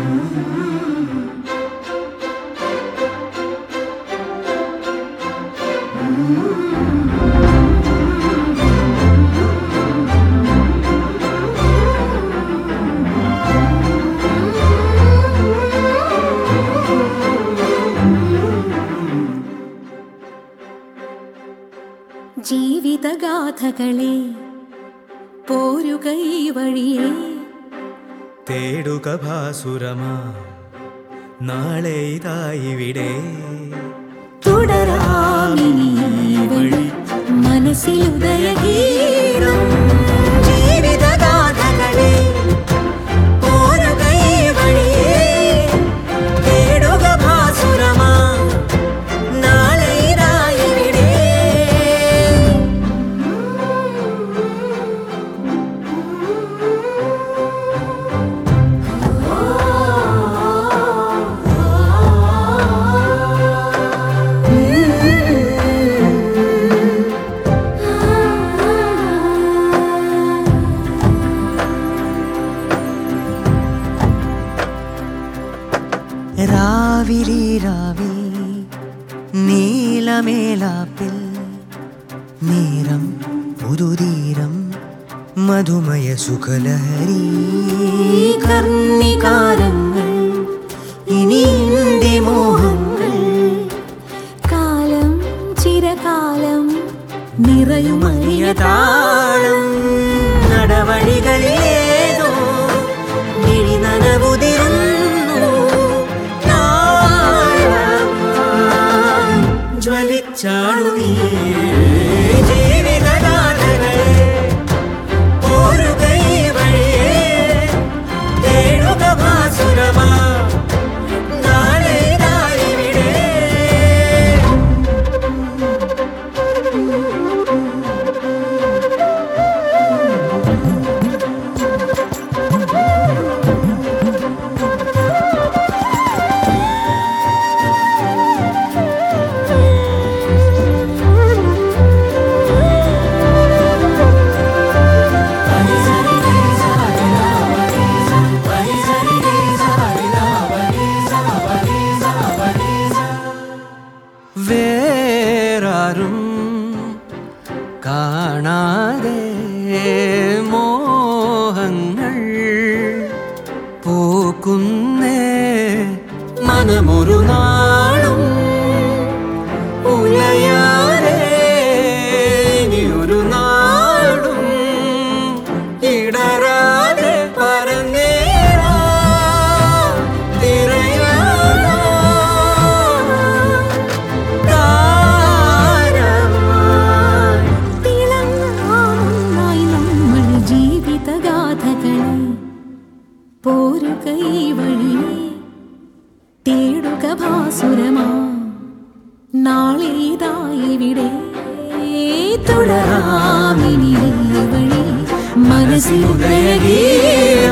ജീവിതഗാഥകളെ പോരുക ഈ വഴിയേ തേടുക ഭാസുരമാ നാളെ ഇതായിവിടെ തുടരാമിനി ഈ വഴി മനസ്സിലുദയഗീതം ജീവിതഗാഥകളെ പോരുക ഈ വഴിയേ തേടുക ഭാസുരമാ നാളെ ഇതായിവിടെ രാവിലീരാവി നീലമേലാപ്പിൽ നീരം പുതുതീരം മധുമയ സുഖലഹരി കർണികാരങ്ങൾ ഇനി എന്റെ മോഹങ്ങൾ കാലം ചിരകാലം നിറയുമറിയതാ താളം നടവഴികളിലേതോ മിഴി നനവുതിരുന്നു നാളമായി ജ്വലിച്ചാണു നീ ജീവിതഗാഥകളെ ഓരുക ഈ വഴിയേ തേടുക ഭാസുരമാ നാളെ ഇതായിവിടെ വേറാരും കാണാതെ മോഹങ്ങൾ പൂക്കുന്നേ മനമൊരു നാളും ഉലയാതെ ഇനിയൊരു നാടും ഇടരാതെ പറന്നേറാ തിരയാടാ താരമായി തിളങ്ങാനായി നമ്മൾ ജീവിതഗാഥകളെ പോരുക ഈ വഴിയേ തേടുക ഭാസുരമാ നാളേതായിവിടെ തുടരാമിനി ഈ വഴി മനസ്സിലുദയഗീ